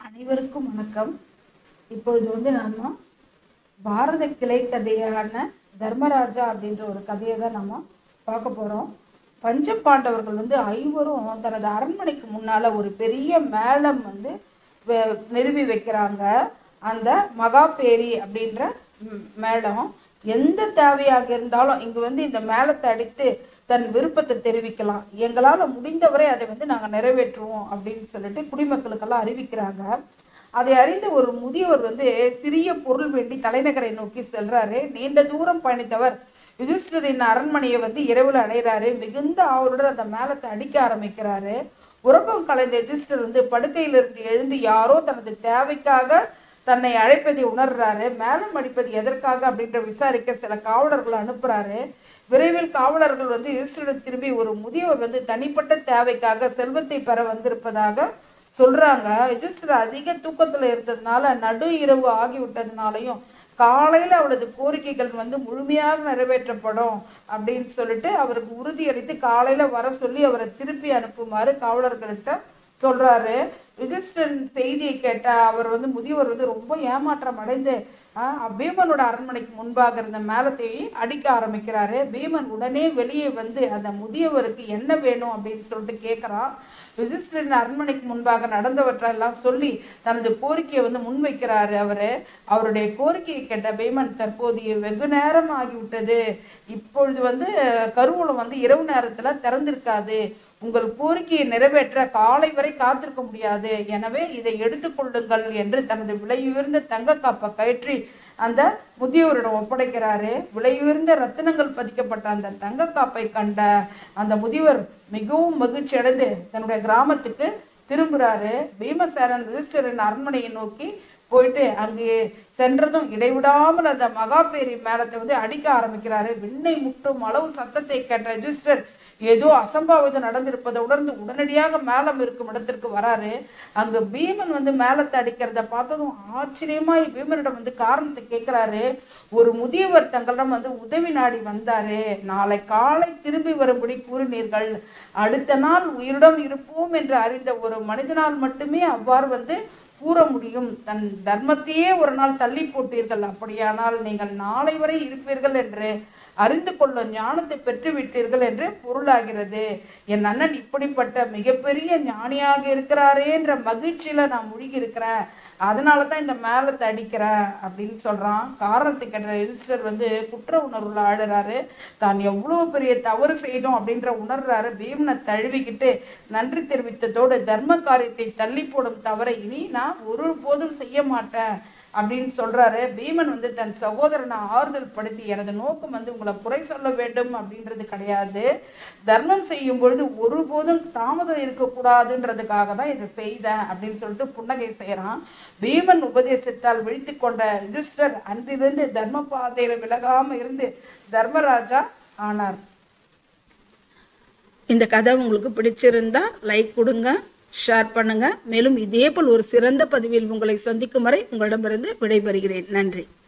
அனைவருக்கும் வணக்கம் இப்பொழுது வந்து நம்ம பாரத கிளை கதையான தர்மராஜா அப்படின்ற ஒரு கதையை தான் நம்ம பார்க்க போகிறோம் பஞ்ச பாண்டவர்கள் வந்து ஐவரும் தனது அரண்மனைக்கு முன்னால ஒரு பெரிய மேளம் வந்து வெ- நிறுவி வைக்கிறாங்க அந்த மகாபேரி அப்படின்ற ம், மேளம் எந்த தேவையாக இருந்தாலும் இங்கு வந்து இந்த மேளத்தை அடித்து தன் விருப்பத்தை தெரிவிக்கலாம் எங்களால் முடிந்தவரை அதை வந்து நாங்கள் நிறைவேற்றுவோம் அப்படின்னு சொல்லிட்டு குடிமக்களுக்கெல்லாம் அறிவிக்கிறாங்க அதை அறிந்த ஒரு முதியவர் வந்து சிறிய பொருள் வேண்டி தலைநகரை நோக்கி செல்றாரு நீண்ட தூரம் பயணித்தவர் யுதிஷ்டரின் அரண்மனையை வந்து இரவுல அடைகிறாரு மிகுந்த ஆவலுடன் அந்த மேளத்தை அடிக்க ஆரம்பிக்கிறாரு உறக்கம் கலைந்த யுதிஷ்டர் வந்து படுக்கையிலிருந்து எழுந்து யாரோ தனது தேவைக்காக தன்னை அழைப்பதை உணர்றாரு மேலும் அடிப்பது எதற்காக அப்படின்ற விசாரிக்க சில காவலர்களை அனுப்புறாரு விரைவில் காவலர்கள் வந்து யுதிஷ்டரிடம் திரும்பி ஒரு முதியவர் வந்து தனிப்பட்ட தேவைக்காக செல்வத்தை பெற வந்திருப்பதாக சொல்றாங்க யுதிஷ்டர் அதிக தூக்கத்துல இருந்ததுனால நடு இரவு ஆகிவிட்டதுனாலையும் காலையில அவளது கோரிக்கைகள் வந்து முழுமையாக நிறைவேற்றப்படும் அப்படின்னு சொல்லிட்டு அவருக்கு உறுதியளித்து காலையில வர சொல்லி அவரை திருப்பி அனுப்புமாறு காவலர்கள்ட்ட சொல்றாரு யுதிஷ்டன் செய்தியை கேட்ட அவர் வந்து முதியவர் வந்து ரொம்ப ஏமாற்றம் அடைந்து ஆஹ், பீமனோட அரண்மனைக்கு முன்பாக இருந்த மேலத்தை அடிக்க ஆரம்பிக்கிறாரு பீமன் உடனே வெளியே வந்து அந்த முதியவருக்கு என்ன வேணும் அப்படின்னு சொல்லிட்டு கேட்குறான் யுதிஷ்டரின் அரண்மனைக்கு முன்பாக நடந்தவற்றெல்லாம் சொல்லி தனது கோரிக்கையை வந்து முன்வைக்கிறாரு அவரு அவருடைய கோரிக்கையை கேட்ட பீமன் தற்போது வெகு நேரம் ஆகிவிட்டது இப்பொழுது வந்து கருவூலம் வந்து இரவு நேரத்துல திறந்திருக்காது உங்கள் கோரிக்கையை நிறைவேற்ற காலை வரை காத்திருக்க முடியாது எனவே இதை எடுத்துக்கொள்ளுங்கள் என்று தனது விலையுயர்ந்த தங்க காப்பை கயற்றி அந்த முதியவரிடம் ஒப்படைக்கிறாரு விலையுயர்ந்த ரத்தினங்கள் பதிக்கப்பட்ட அந்த தங்க காப்பை கண்ட அந்த முதியவர் மிகவும் மகிழ்ச்சி அடைந்து தன்னுடைய கிராமத்துக்கு திரும்புறாரு பீமசேனன் யுதிஷ்டரின் அரண்மனையை நோக்கி போயிட்டு அங்கு சென்றதும் இடைவிடாமல் அந்த மகாபேரி மேலத்தை வந்து அடிக்க ஆரம்பிக்கிறாரு விண்ணை முட்டும் அளவு சத்தத்தை கேட்ட யுதிஷ்டர் ஏதோ அசம்பாவிதம் நடந்திருப்பதை உணர்ந்து உடனடியாக மேலம் இருக்கும் இடத்திற்கு வராரு அங்க பீமன் வந்து மேலத்தை அடிக்கிறத பார்த்ததும் ஆச்சரியமாய் பீமனிடம் வந்து காரணத்தை கேட்கிறாரு ஒரு முதியவர் தங்களிடம் வந்து உதவி நாடி வந்தாரு நாளை காலை திரும்பி வரும்படி கூறினீர்கள் அடுத்த நாள் உயிருடன் இருப்போம் என்று அறிந்த ஒரு மனிதனால் மட்டுமே அவ்வாறு வந்து கூற முடியும் தன் தர்மத்தையே ஒரு நாள் தள்ளி போட்டீர்கள் அப்படியானால் நீங்கள் நாளை வரை இருப்பீர்கள் என்று அறிந்து கொள்ளும் ஞானத்தை பெற்று விட்டீர்கள் என்று பொருளாகிறது என் அண்ணன் இப்படிப்பட்ட மிகப்பெரிய ஞானியாக இருக்கிறாரே என்ற மகிழ்ச்சியில நான் முழுகி இருக்கிறேன் அதனால தான் இந்த மேலத்தை அடிக்கிறேன் அப்படின்னு சொல்றான் காரணத்தை கேட்ட யுதிஷ்டர் வந்து குற்ற உணர்வுல ஆடுறாரு தான் எவ்வளவு பெரிய தவறு செய்தோம் அப்படின்ற உணர்றாரு பீமனை தழுவிக்கிட்டு நன்றி தெரிவித்ததோடு தர்ம காரியத்தை தள்ளி போடும் தவறை இனி நான் ஒரு போதும் செய்ய மாட்டேன் அப்படின்னு சொல்றாரு பீமன் வந்து தன் சகோதரனை ஆறுதல் படுத்தி எனது நோக்கம் வந்து உங்களை குறை சொல்ல வேண்டும் அப்படின்றது கிடையாது தர்மம் செய்யும் பொழுது ஒருபோதும் தாமதம் இருக்கக்கூடாதுன்றதுக்காக தான் இதை செய்தேன் அப்படின்னு சொல்லிட்டு புன்னகை செய்யறான் பீமன் உபதேசத்தால் விழித்து கொண்ட யுதிஷ்டர் அன்றிலிருந்து தர்ம பாதையில விலகாம இருந்து தர்மராஜா ஆனார் இந்த கதை உங்களுக்கு பிடிச்சிருந்தா லைக் கொடுங்க ஷேர் பண்ணுங்க மேலும் இதே போல் ஒரு சிறந்த பதிவில் உங்களை சந்திக்கும் வரை உங்களிடமிருந்து விடைபெறுகிறேன் நன்றி